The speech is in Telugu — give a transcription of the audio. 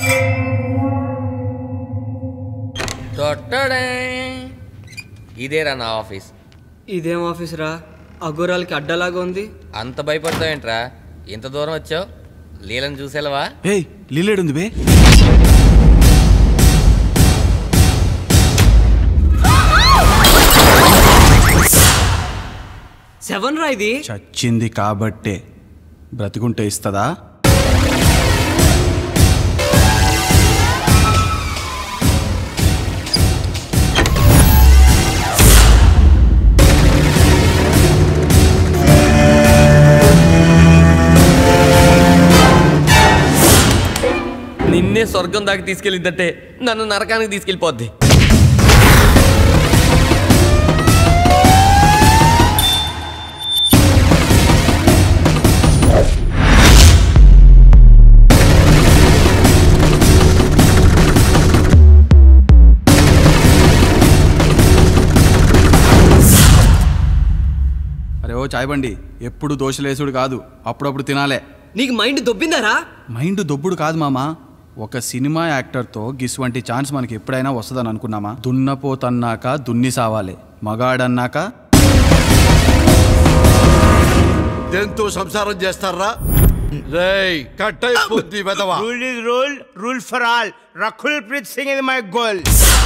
తొట్టడే ఇదేరా నా ఆఫీస్ ఇదేం ఆఫీస్ రా అఘోరాలకి అడ్డలాగా ఉంది అంత భయపడతావేంట్రా ఇంత దూరం వచ్చావు లీలను చూసేలవా ఏయ్ లీలేడుంది బే సెవెన్ రా ఇది చచ్చింది కాబట్టే బ్రతికుంటే ఇస్తుందా నిన్నే స్వర్గం దాకా తీసుకెళ్ళిందంటే నన్ను నరకానికి తీసుకెళ్ళిపోద్ది అరే ఓ చాయ్ బండి ఎప్పుడు దోశలేసుడు కాదు అప్పుడప్పుడు తినాలే నీకు మైండ్ దొబ్బిందారా మైండ్ దొబ్బుడు కాదు మామా ఒక సినిమా యాక్టర్తో గిసువంటి ఛాన్స్ మనకి ఎప్పుడైనా వస్తుందని అనుకున్నామా దున్నపోతన్నాక దున్ని సావాలి మగాడన్నాక దేంతో సంసారం చేస్తారా రేయ్ కట్ అయిపోద్ది వెదవా Rule is rule, rule for all. Rakhul Preet Singh is my goal.